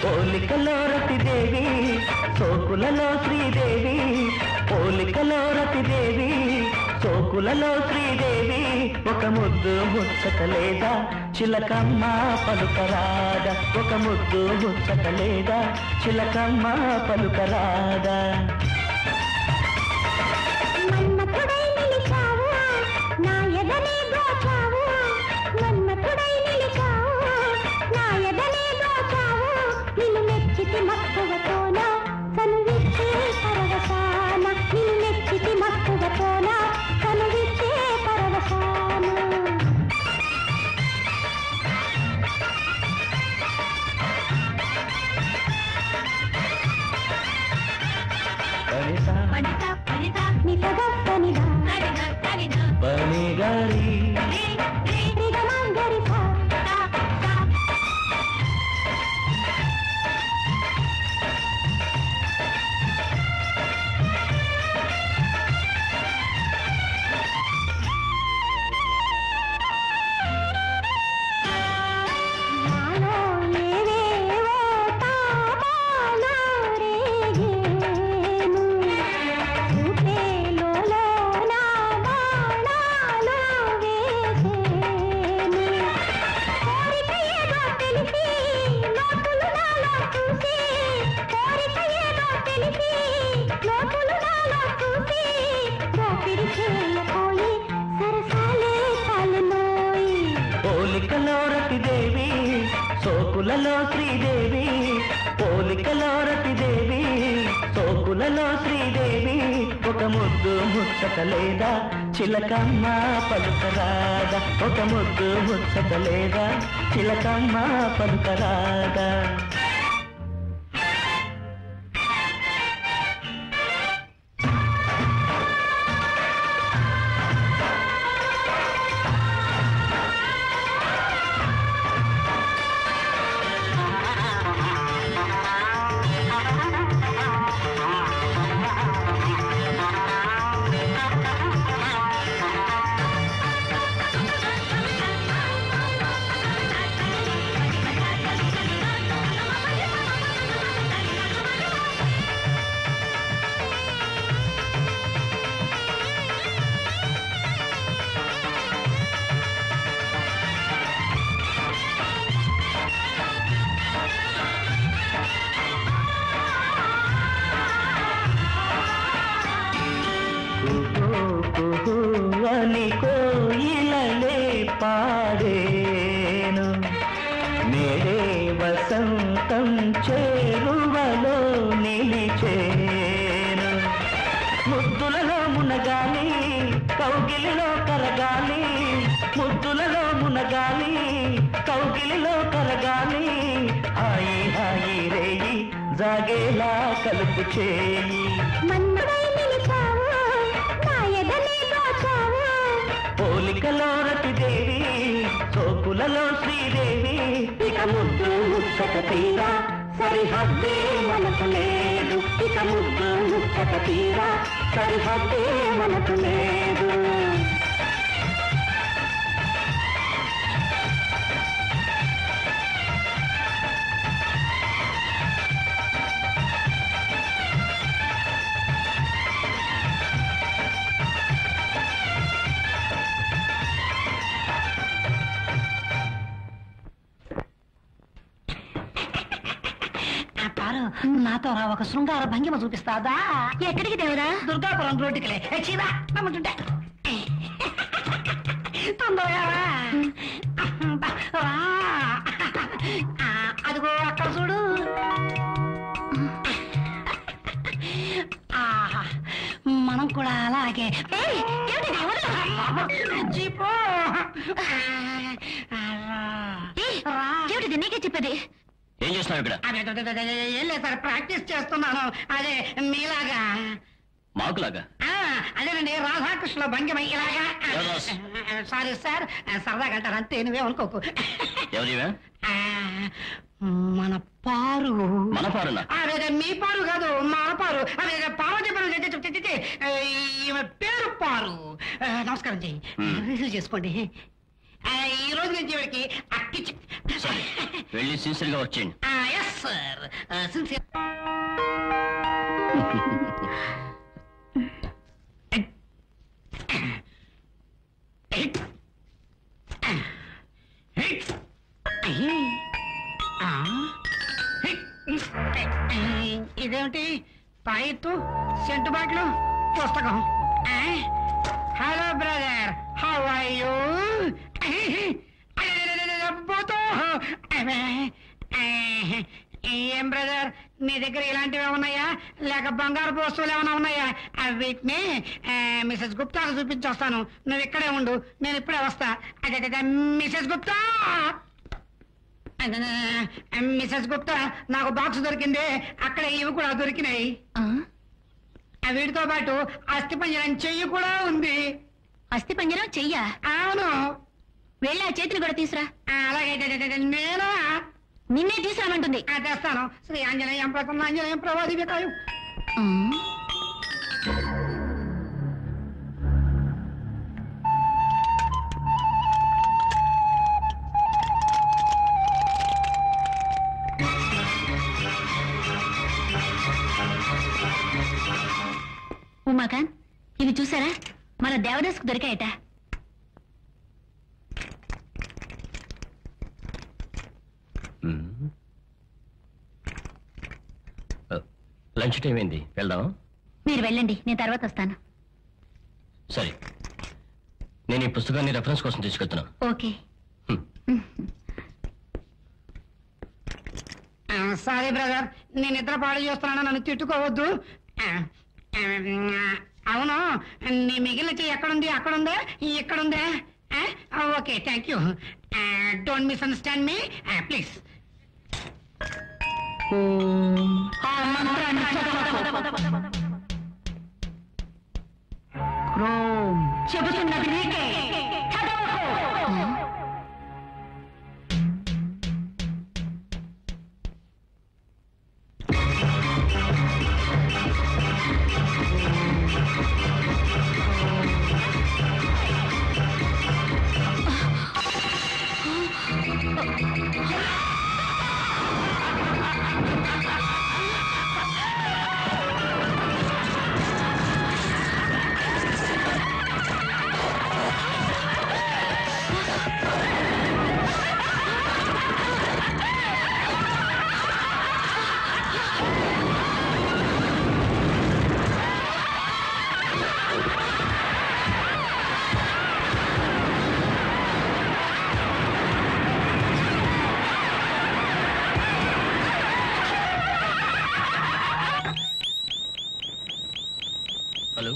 పోలికలో రతిదేవి సోకులలో శ్రీదేవి పోలికలో రతిదేవి సోకులలో శ్రీదేవి ఒక ముద్దు ముచ్చట లేదా చిలకమ్మ పలుకరాదా ఒక ముద్దు ముచ్చట లేదా చిలకమ్మ పలుకరాదా మన్మథుడై నిలిచావు నా ఎదనే దోచావు మన్మథుడై నిలిచావు నా ఎదనే దోచావు నిన్ను మెచ్చితి మక్కువతోన కనువిచ్చే పరవశాన నిన్ను మెచ్చితి మక్కువతోన కనువిచ్చే పరవశాన పనిసా పనిత పనిత నిసగ పనిద గరిగ గరిద పనిగారి రి రి రిగమ గరిస తా తా నాలో ఏవేవో తాపాలు రేగేను చూపేలోలో నా బాణాలు వేసేను కోరిక ఏదో తెలిసి లోతులు నాలో చూసి కోరిక ఏదో తెలిసి లోతులు నాలో చూసి దోపిడి చేయపోయి సరసాలే చాలునోయి పోలికలో రతిదేవి సోకులలో శ్రీదేవి పోలికలో రతిదేవి సోకులలో శ్రీదేవి ఒక ముద్దు ముచ్చట లేదా చిలకమ్మ పలుకరాదా ఒక ముద్దు ముచ్చట లేదా చిలకమ్మ పలుకరాదా కుహు కుహు అని కోయిలలే పాడేను నేడే వసంతం చేరువలో నిలిచేను ముద్దులలో మునగాలి కౌగిలిలో కరగాలి ముద్దులలో మునగాలి కౌగిలిలో కరగాలి హాయి హాయి రేయి జాగేలా కలుపు చేయి మన్మడై నిలిచావు నా ఎదనే దోచావు పోలికలో రతిదేవి సోకులలో శ్రీదేవి ఇక ముద్దు ముచ్చట తీరా సరిహద్దే మనకు లేదు ఇక ముద్దు ముచ్చట తీరా సరిహద్దే మనకు లేదు ఆ పారు నాతో రా ఒక శృంగార భంగిమ చూపిస్తాదా ఎక్కడికి దేవరా దుర్గాపురం రోడ్డుకిలే ఏ, చీదా రమ్మంటుంటే తొందరగా రా. రా. ఆ, అదిగో అక్కడ చూడు ఆహా మనం కూడా అలాగే ఏయ్, ఏమిటిది? వదలు. జీపు. ఆ, రా. రా. ఏమిటిది నీకే చెప్పేది ఏం చేస్తున్నావు ఇక్కడ అదే, అదే, అదే, అదే, ఏం లేదు సార్ ప్రాక్టీస్ చేస్తున్నాను అదే మీలాగా మాకులాగా ఆ, అదేనండి రాధాకృష్ణ భంగిమ ఇలాగా రాధాస్. సారీ సార్ సరదాగా అంటారు అంతే నువ్వే అనుకోకు ఎవరివే ఆ, మన పారు మన పారునా అదే అదే, మీ పారు కాదు మన పారు అదే అదే, పార్వతి పారు చె- చె- చె- చె- ఆ, ఈమె పేరు పారు ఆ, నమస్కారం చెయ్యి Hmm. రిసీవ్ చేసుకోండి ఆ, ఈ రోజు నుంచి వీడికి అక్కిచ్చి సరే వెళ్ళి సిన్సియర్గా వర్క్ చేయండి ఎస్ సార్ సిన్సియర్ ఇదేమిటి పాయిత్తు సెంటు బాట్లు పుస్తకం hello brother how are you ఏం బ్రదర్ నీ దగ్గర ఇలాంటివి ఉన్నాయా లేక బంగారు వస్తువులు ఏమైనా ఉన్నాయా ఆ, వీటిని ఆ, మిసెస్ గుప్తాకు చూపించొస్తాను నువ్వు ఇక్కడే ఉండు నేను ఇప్పుడే వస్తా అదే అదే, మిసెస్ గుప్తా అదే, అదే, మిసెస్ గుప్తా నాకు బాక్స్ దొరికింది అక్కడ ఇవి కూడా దొరికినాయి ఆ? ఆ వీటితో పాటు అస్థి పంజరం చెయ్యి కూడా ఉంది అస్థి పంజరం చెయ్యా అవును వెళ్ళి ఆ చేతులు కూడా తీసురా ఆ, అలాగే అదే, అదే, అదే, నేను నిన్నే తీసురామంటుంది ఆ, తెస్తాను శ్రీ ఆంజనేయం ప్రసన్న ఆంజనేయం ప్రవాది వికాయం ఆ? ఉమాకాంత్ ఇవి చూసారా మన దేవదాస్కు దొరికాయట లంచ్ టైం ఏంది వెళ్దాం మీరు వెళ్ళండి నేను తర్వాత వస్తాను సరే నేను ఈ పుస్తకాన్ని రెఫరెన్స్ కోసం తీసుకెళ్తున్నాను ఓకే హ్మ్. సారీ బ్రదర్ నేను నిద్ర పాడు చేస్తున్నాను నన్ను తిట్టుకోవద్దు ఆ, ఆ, అవును నీ మిగిలిన చెయ్యి ఎక్కడుంది అక్కడుందా ఇక్కడుందా okay thank you don't misunderstand me please చెబుతున్నది నీకే హలో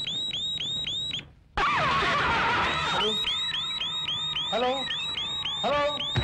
హలో హలో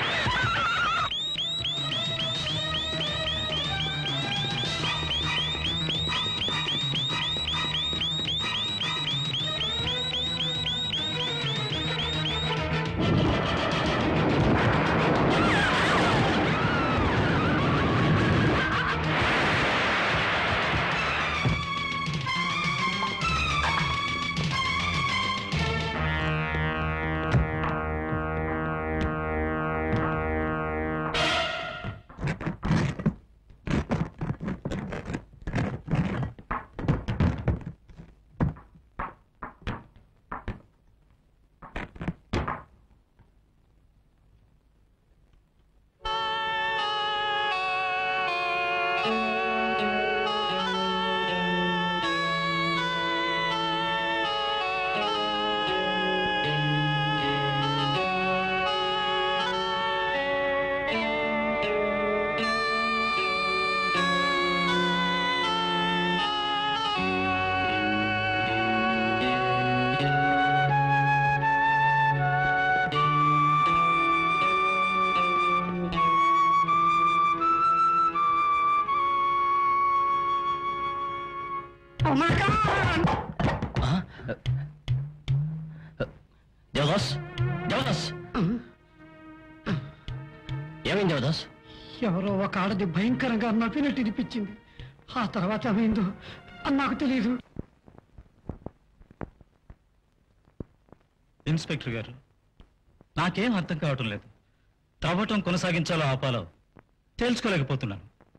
ఆ? దేవదాస్ దేవదాస్ ఏమైంది దేవదాస్ ఎవరో ఒక ఆడది భయంకరంగా నవ్వినట్టు అనిపించింది ఆ తర్వాత ఏమైందో అని నాకు తెలియదు ఇన్స్పెక్టర్ గారు నాకేం అర్థం కావటం లేదు త్రవ్వటం కొనసాగించాలో ఆపాలో తేల్చుకోలేకపోతున్నాను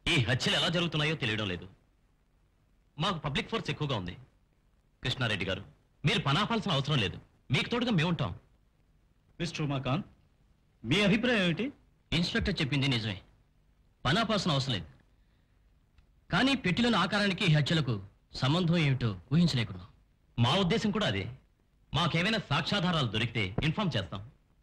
ఈ హత్యలు ఎలా జరుగుతున్నాయో తెలియడం లేదు మాకు పబ్లిక్ ఫోర్స్ ఎక్కువగా ఉంది కృష్ణారెడ్డి గారు మీరు పనాపాల్సిన అవసరం లేదు మీకు తోడుగా మేముంటాం మిస్టర్ ఉమాకాంత్ మీ అభిప్రాయం ఏమిటి ఇన్స్పెక్టర్ చెప్పింది నిజమే పనాపాల్సిన అవసరం లేదు కానీ పెట్టిలోని ఆకారానికి ఈ హత్యలకు సంబంధం ఏమిటో ఊహించలేకున్నాం మా ఉద్దేశం కూడా అదే మాకేమైనా సాక్ష్యాధారాలు దొరికితే ఇన్ఫార్మ్ చేస్తాం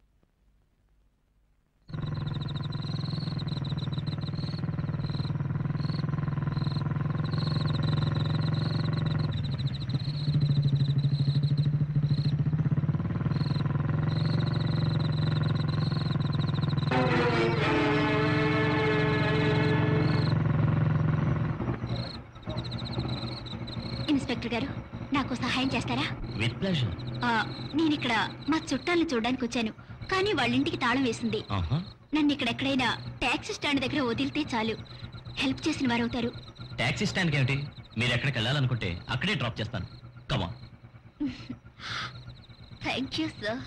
ఇన్స్పెక్టర్ గారు నాకు సహాయం చేస్తారా విత్ ప్లెజర్ ఆ, నేను ఇక్కడ మా చుట్టాలను చూడడానికి వచ్చాను కానీ వాళ్ళ ఇంటికి తాళం వేసింది నన్ను ఇక్కడ ఎక్కడైనా ట్యాక్సీ స్టాండ్ దగ్గర వదిలితే చాలు హెల్ప్ చేసిన వారు అవుతారు ట్యాక్సీ స్టాండ్కి ఏమిటి మీరు ఎక్కడికి వెళ్ళాలనుకుంటే అక్కడే డ్రాప్ చేస్తాను కమా థ్యాంక్ యూ సార్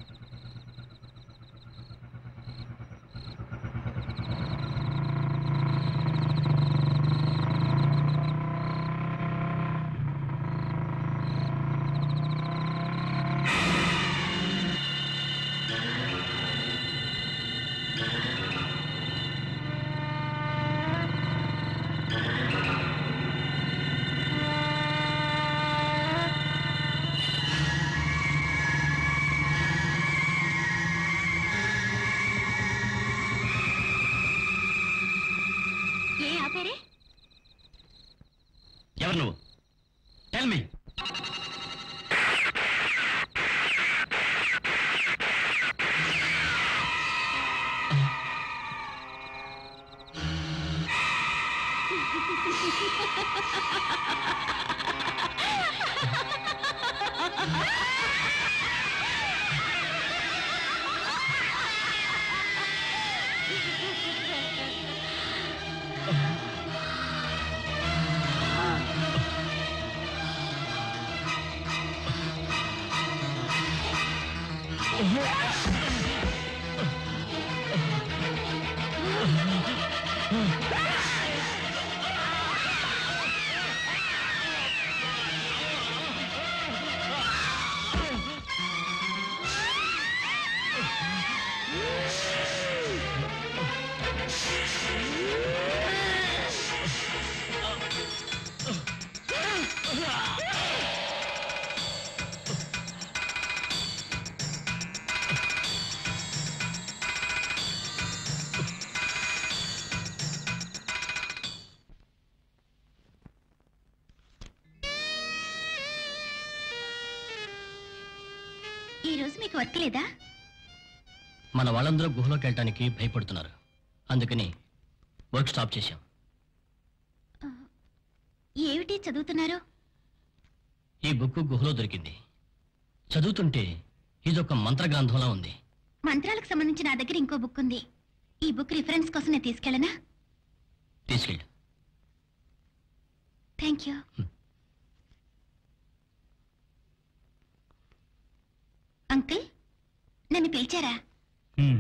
ఏ ఆపేరే ఎవరు నువ్వు టెల్ మీ ఈ రోజు మీకు వర్క్ లేదా మన వాళ్ళందరూ గుహలోకి వెళ్ళటానికి భయపడుతున్నారు అందుకని వర్క్ స్టాప్ చేశాం ఏమిటి చదువుతున్నారు ఈ బుక్ గుహలో దొరికింది చదువుతుంటే ఇదొక మంత్ర గ్రంథంలా ఉంది మంత్రాలకు సంబంధించి నా దగ్గర ఇంకో బుక్ ఉంది ఈ బుక్ రిఫరెన్స్ కోసం నేను తీసుకెళ్ళనా తీసుకెళ్ళు థ్యాంక్ యూ అంకుల్ నన్ను పిలిచారా హ్మ్.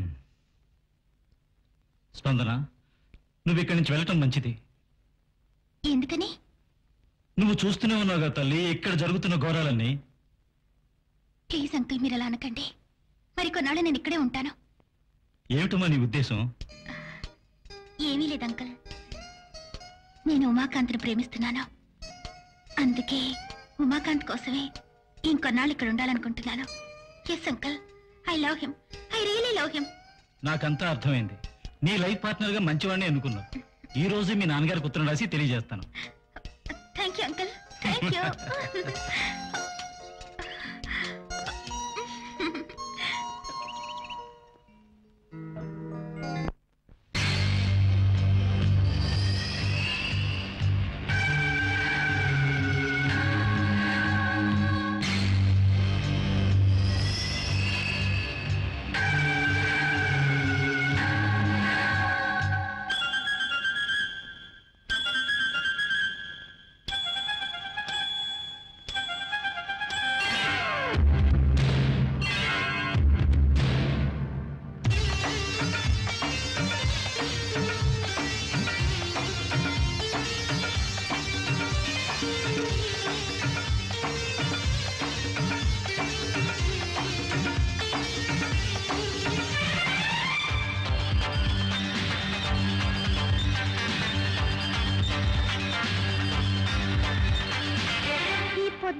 స్పందన నువ్వు ఇక్కడి నుంచి వెళ్ళటం మంచిది ఎందుకని నువ్వు చూస్తూనే ఉన్నావుగా తల్లి ఇక్కడ జరుగుతున్న ఘోరాలన్నీ ప్లీజ్ అంకుల్ మీరు అలా అనకండి మరి కొన్నాళ్ళు నేను ఇక్కడే ఉంటాను ఏమిటమ్మా నీ ఉద్దేశం ఏమీ లేదు అంకుల్ నేను ఉమాకాంత్ని ప్రేమిస్తున్నాను అందుకే ఉమాకాంత్ కోసమే ఇంకొన్నాళ్ళు ఇక్కడ ఉండాలనుకుంటున్నాను yes uncle I love him I really love him నాకంతా అర్థమైంది నీ లైఫ్ పార్ట్నర్ గా మంచివాడిని అనుకున్నావు ఈ రోజు మీ నాన్నగారికి ఉత్తరం రాసి తెలియజేస్తాను thank you uncle thank you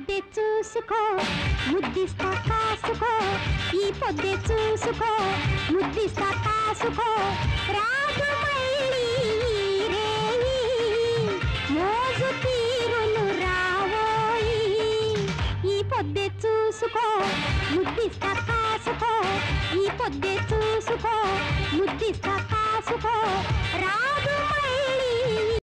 పొద్దే చూసుకో ముద్దిస్తా కాసుకో ఈ పొద్దే చూసుకో ముద్దిస్తా కాసుకో రాజు మళ్ళీ ఈ రేయి, మోజు తీరును రావోయి ఈ పొద్దే చూసుకో ముద్దిస్తా కాసుకో ఈ పొద్దే చూసుకో